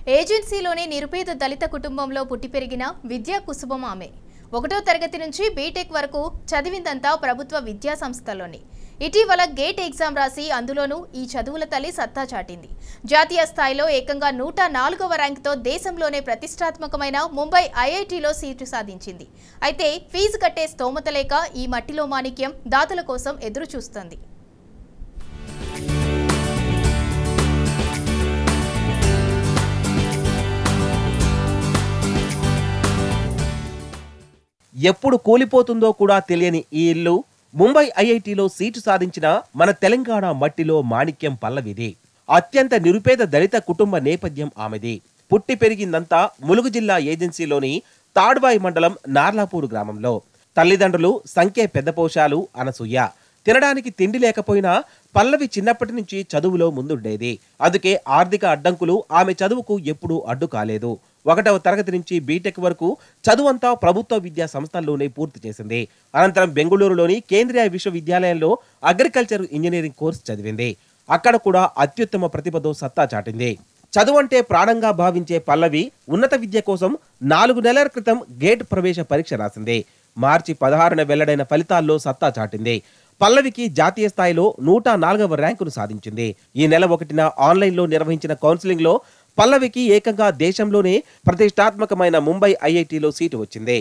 ఏజెన్సీలోని నిరుపేద దళిత కుటుంబంలో పుట్టి పెరిగిన విద్యా కుసుమం ఆమె ఒకటో తరగతి నుంచి బీటెక్ వరకు చదివిందంతా ప్రభుత్వ విద్యా సంస్థలోనే ఇటీవల గేట్ ఎగ్జామ్ రాసి అందులోనూ ఈ చదువుల తల్లి సత్తా చాటింది జాతీయ స్థాయిలో ఏకంగా నూట నాలుగవ ర్యాంకుతో దేశంలోనే ప్రతిష్టాత్మకమైన ముంబై ఐఐటిలో సీటు సాధించింది అయితే ఫీజు కట్టే స్తోమత లేక ఈ మట్టిలో మాణిక్యం దాతల కోసం ఎదురు చూస్తోంది ఎప్పుడు కూలిపోతుందో కూడా తెలియని ఈ ఇల్లు ముంబై ఐఐటిలో సీటు సాధించిన మన తెలంగాణ మట్టిలో మాణిక్యం పల్లవిది అత్యంత నిరుపేద దళిత కుటుంబ నేపథ్యం ఆమెది పుట్టి పెరిగిందంతా ములుగు జిల్లా ఏజెన్సీలోని తాడ్వాయి మండలం నార్లాపూర్ గ్రామంలో తల్లిదండ్రులు సంఖ్య పెద్దపోషాలు అనసూయ తినడానికి తిండి లేకపోయినా పల్లవి చిన్నప్పటి నుంచి చదువులో ముందుండేది అందుకే ఆర్థిక అడ్డంకులు ఆమె చదువుకు ఎప్పుడూ అడ్డు కాలేదు ఒకటవ తరగతి నుంచి బీటెక్ వరకు చదువంతా ప్రభుత్వ విద్యా సంస్థల్లోనే పూర్తి చేసింది అనంతరం బెంగళూరులోని కేంద్రీయ విశ్వవిద్యాలయంలో అగ్రికల్చర్ ఇంజనీరింగ్ కోర్సు చదివింది అక్కడ కూడా అత్యుత్తమ ప్రతిభతో సత్తా చాటింది చదువంటే ప్రాణంగా భావించే పల్లవి ఉన్నత విద్య కోసం నాలుగు నెలల క్రితం గేట్ ప్రవేశ పరీక్ష రాసింది మార్చి పదహారున వెల్లడైన ఫలితాల్లో సత్తా చాటింది పల్లవికి జాతీయ స్థాయిలో నూట నాలుగవ ర్యాంకును సాధించింది ఈ నెల ఒకటిన ఆన్లైన్లో నిర్వహించిన కౌన్సిలింగ్లో పల్లవికి ఏకంగా దేశంలోనే ప్రతిష్టాత్మకమైన ముంబై ఐఐటిలో సీటు వచ్చింది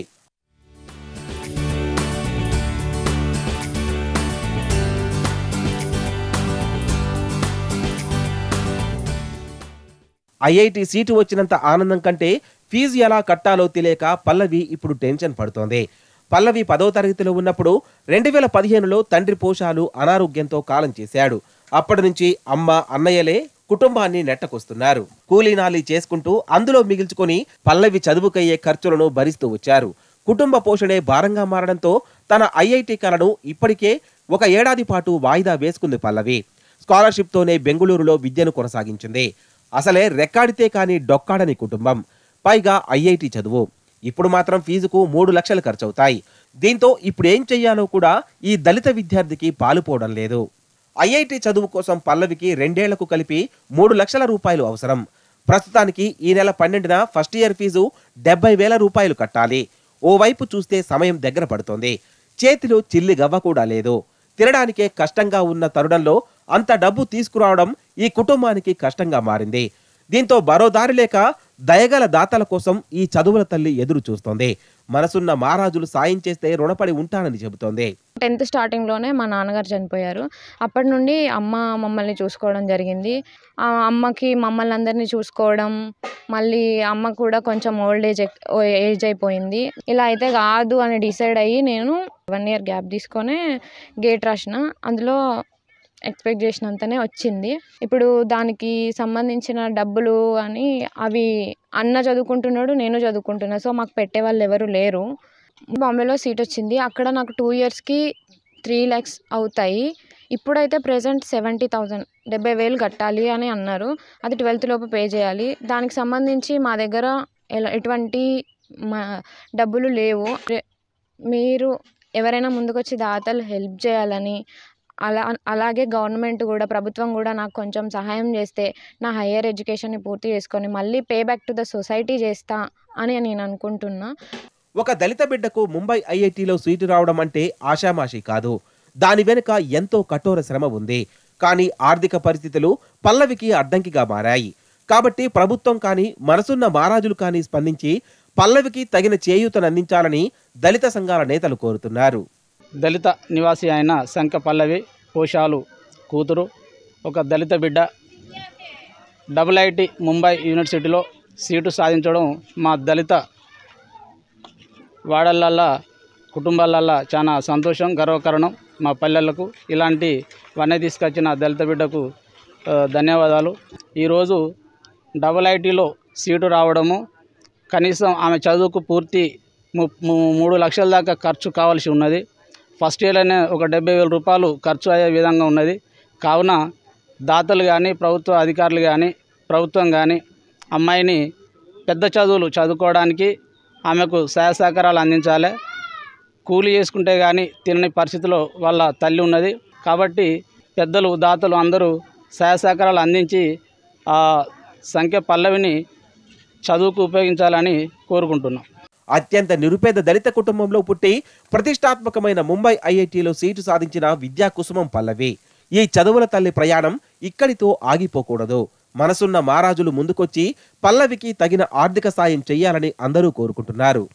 ఐఐటి సీటు వచ్చినంత ఆనందం కంటే ఫీజు ఎలా కట్టాలో తెలియక పల్లవి ఇప్పుడు టెన్షన్ పడుతోంది పల్లవి పదో తరగతిలో ఉన్నప్పుడు రెండు వేల పదిహేనులో తండ్రి పోషాలు అనారోగ్యంతో కాలం చేశాడు అప్పటి నుంచి అమ్మ అన్నయ్యలే కుటుంబాన్ని నెట్టకొస్తున్నారు కూలీనాలి చేసుకుంటూ అందులో మిగిల్చుకొని పల్లవి చదువుకయ్యే ఖర్చులను భరిస్తూ వచ్చారు కుటుంబ పోషణే భారంగా మారడంతో తన ఐఐటి కలను ఇప్పటికే ఒక ఏడాది పాటు వాయిదా వేసుకుంది పల్లవి స్కాలర్షిప్తోనే బెంగళూరులో విద్యను కొనసాగించింది అసలే రెక్కాడితే కానీ డొక్కాడని కుటుంబం పైగా ఐఐటి చదువు ఇప్పుడు మాత్రం ఫీజుకు మూడు లక్షలు ఖర్చవుతాయి దీంతో ఇప్పుడు ఏం చెయ్యాలో కూడా ఈ దళిత విద్యార్థికి పాలుపోవడం లేదు ఐఐటి చదువు కోసం పల్లవికి రెండేళ్లకు కలిపి మూడు లక్షల రూపాయలు అవసరం ప్రస్తుతానికి ఈ నెల పన్నెండున ఫస్ట్ ఇయర్ ఫీజు డెబ్బై వేల రూపాయలు కట్టాలి ఓవైపు చూస్తే సమయం దగ్గర పడుతోంది చేతిలో చిల్లి గవ్వ కూడా లేదు తినడానికే కష్టంగా ఉన్న తరుణంలో అంత డబ్బు తీసుకురావడం ఈ కుటుంబానికి కష్టంగా మారింది దీంతో మరో దారి లేక దయగల దాతల కోసం ఈ చదువుల తల్లి ఎదురు చూస్తోంది మనసున్న మారాజులు సాయం చేస్తే రుణపడి ఉంటానని చెబుతోంది టెన్త్ స్టార్టింగ్లోనే మా నాన్నగారు చనిపోయారు అప్పటి నుండి అమ్మ మమ్మల్ని చూసుకోవడం జరిగింది ఆ అమ్మకి మమ్మల్ని అందరినీ చూసుకోవడం మళ్ళీ అమ్మ కూడా కొంచెం ఓల్డ్ ఏజ్ ఏజ్ అయిపోయింది ఇలా అయితే కాదు అని డిసైడ్ అయ్యి నేను వన్ ఇయర్ గ్యాప్ తీసుకొని గేట్ రాసిన అందులో ఎక్స్పెక్ట్ చేసినంతనే వచ్చింది ఇప్పుడు దానికి సంబంధించిన డబ్బులు అని అవి అన్న చదువుకుంటున్నాడు నేను చదువుకుంటున్నా సో మాకు పెట్టే వాళ్ళు ఎవరు లేరు బాంబేలో సీట్ వచ్చింది అక్కడ నాకు టూ ఇయర్స్కి త్రీ ల్యాక్స్ అవుతాయి ఇప్పుడైతే ప్రెసెంట్ సెవెంటీ థౌజండ్ డెబ్బై వేలు కట్టాలి అని అన్నారు అది ట్వెల్త్ లోపు పే చేయాలి దానికి సంబంధించి మా దగ్గర ఎలా ఎటువంటి మా డబ్బులు లేవు రే- మీరు ఎవరైనా ముందుకొచ్చి దాతలు హెల్ప్ చేయాలని అలా అలాగే గవర్నమెంట్ కూడా ప్రభుత్వం కూడా నాకు కొంచెం సహాయం చేస్తే నా హయ్యర్ ఎడ్యుకేషన్ని పూర్తి చేసుకొని మళ్ళీ pay back to the society చేస్తా అని నేను అనుకుంటున్నా ఒక దళిత బిడ్డకు ముంబై ఐఐటిలో సీటు రావడం అంటే ఆషామాషి కాదు దాని వెనుక ఎంతో కఠోర శ్రమ ఉంది కానీ ఆర్థిక పరిస్థితులు పల్లవికి అడ్డంకిగా మారాయి కాబట్టి ప్రభుత్వం కానీ మనసున్న మారాజులు కానీ స్పందించి పల్లవికి తగిన చేయూతనందించాలని దళిత సంఘాల నేతలు కోరుతున్నారు దళిత నివాసి అయిన శంఖ పల్లవి పోషాలు కూతురు ఒక దళిత బిడ్డ డబుల్ ఐటి ముంబై యూనివర్సిటీలో సీటు సాధించడం మా దళిత వాడలల్లా కుటుంబాలల్లా చాలా సంతోషం గర్వకారణం మా పల్లెలకు ఇలాంటి వన్నీ తీసుకొచ్చిన దళిత బిడ్డకు ఆ, ధన్యవాదాలు ఈరోజు డబుల్ ఐటీలో సీటు రావడము కనీసం ఆమె చదువుకు పూర్తి ము- ము- మూడు లక్షల దాకా ఖర్చు కావాల్సి ఉన్నది ఫస్ట్ ఇయర్లోనే ఒక డెబ్బై వేల రూపాయలు ఖర్చు అయ్యే విధంగా ఉన్నది కావున దాతలు కానీ ప్రభుత్వ అధికారులు కానీ ప్రభుత్వం కానీ అమ్మాయిని పెద్ద చదువులు చదువుకోవడానికి ఆమెకు సహాయ సహకారాలు అందించాలి కూలి చేసుకుంటే కానీ తినని పరిస్థితిలో వాళ్ళ తల్లి ఉన్నది కాబట్టి పెద్దలు దాతలు అందరూ సహాయ సహకారాలు అందించి ఆ సంఖ్య పల్లవిని చదువుకు ఉపయోగించాలని కోరుకుంటున్నాం అత్యంత నిరుపేద దళిత కుటుంబంలో పుట్టి ప్రతిష్టాత్మకమైన ముంబై ఐఐటిలో సీటు సాధించిన విద్యా కుసుమం పల్లవి ఈ చదువుల తల్లి ప్రయాణం ఇక్కడితో ఆగిపోకూడదు మనసున్న మారాజులు ముందుకొచ్చి పల్లవికి తగిన ఆర్థిక సాయం చేయాలని అందరూ కోరుకుంటున్నారు